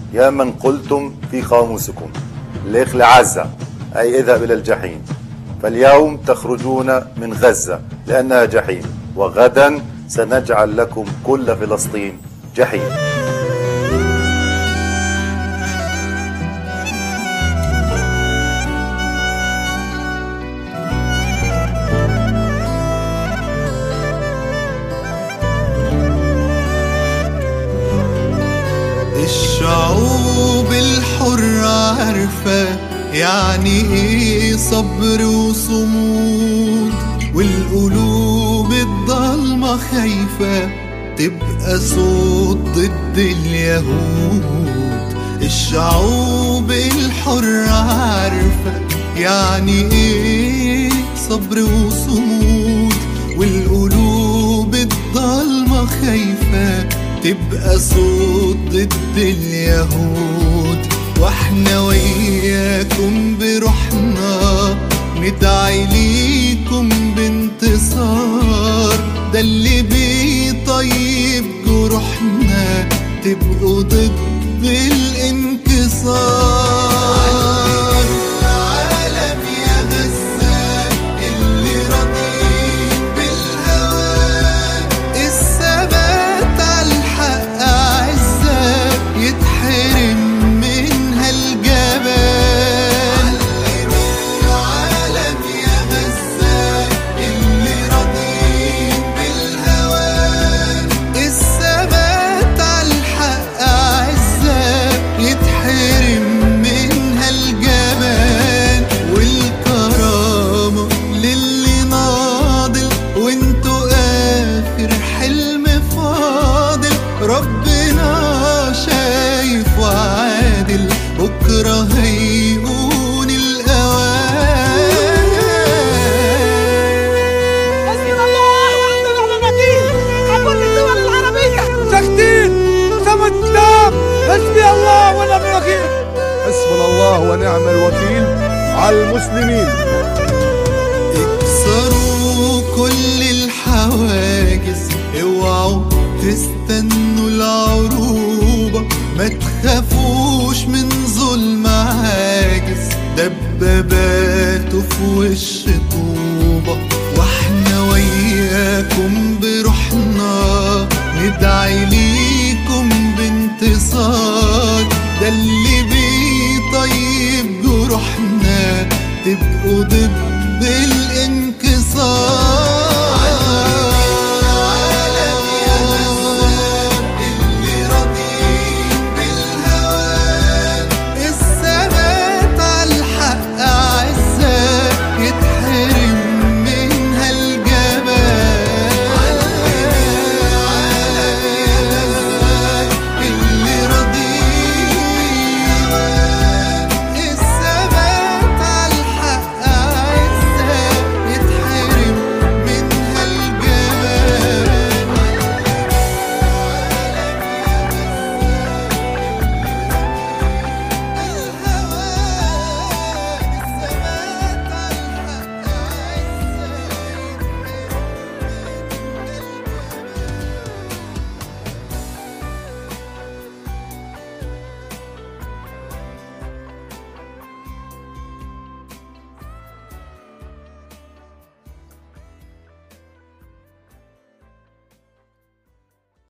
يا من قلتم في قاموسكم ليخ لعزة أي اذهب إلى الجحيم فاليوم تخرجون من غزة لأنها جحيم وغدا سنجعل لكم كل فلسطين جحيم الشعوب الحرة عارفة يعني ايه صبر وصمود والقلوب الضلمة خايفة تبقى صوت ضد اليهود الشعوب الحرة عارفة يعني ايه صبر وصمود والقلوب الضلمة خايفة تبقى صوت ضد اليهود واحنا وياكم بروحنا ندعي ليكم بانتصار ده اللي بيطيب جروحنا تبقوا ضد الانكسار العالم يا غزة اللي راضيين بالهوى الثبات على الحق عزة يتحرم منها الجبال العالم يا غزة اللي راضيين بالهوى الثبات على الحق عزة يتحرم منها الجبال والكرامة للي ناضل وانتوا آخر حلم فاضل ربنا شايف وعادل بكرة هيهون الأوان حسبنا الله ونعم الوكيل على كل الدول العربية تجديد ثبت تام حسبي الله ونعم الوكيل حسبنا الله ونعم الوكيل على المسلمين اكسروا كل الحواجز اوعوا تستنوا العروبة ما تخافوش من ظلم عاجز دباباته في وش طوبة واحنا وياكم بروحنا ندعي ليكم بانتصار ده اللي بيطيب جروحنا تبقوا ضد الانتصار